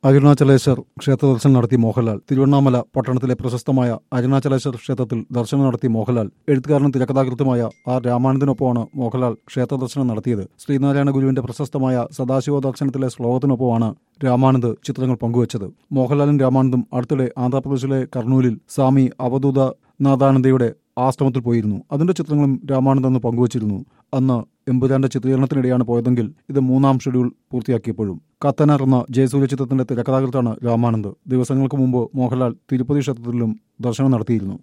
അരുണാചലേശ്വർ ക്ഷേത്ര ദർശനം നടത്തി മോഹൻലാൽ തിരുവണ്ണാമല പട്ടണത്തിലെ പ്രശസ്തമായ അരുണാചലേശ്വർ ക്ഷേത്രത്തിൽ ദർശനം നടത്തി മോഹൻലാൽ എഴുത്തുകാരനും തിരക്കഥാകൃത്തുമായ ആർ രാമാനന്ദനൊപ്പമാണ് മോഹൻലാൽ ക്ഷേത്ര ദർശനം നടത്തിയത് ശ്രീനാരായണ ഗുരുവിന്റെ പ്രശസ്തമായ സദാശിവ ദർശനത്തിലെ ശ്ലോകത്തിനൊപ്പമാണ് രാമാനന്ദ് ചിത്രങ്ങൾ പങ്കുവച്ചത് മോഹൻലാലും രാമാനന്ദും അടുത്തിടെ ആന്ധ്രാപ്രദേശിലെ കർണൂലിൽ സ്വാമി അവധൂത നാഥാനന്ദയുടെ ആശ്രമത്തിൽ പോയിരുന്നു അതിന്റെ ചിത്രങ്ങളും രാമാനന്ദ് അന്ന് പങ്കുവച്ചിരുന്നു അന്ന് എമ്പുരാന്റെ ചിത്രീകരണത്തിനിടെയാണ് പോയതെങ്കിൽ ഇത് മൂന്നാം ഷെഡ്യൂൾ പൂർത്തിയാക്കിയപ്പോഴും കത്തനാർ എന്ന ജയസൂര്യ ചിത്രത്തിന്റെ തിരക്കഥാകൃത്താണ് രാമാനന്ദ് ദിവസങ്ങൾക്ക് മുമ്പ് മോഹൻലാൽ തിരുപ്പതി ക്ഷേത്രത്തിലും ദർശനം നടത്തിയിരുന്നു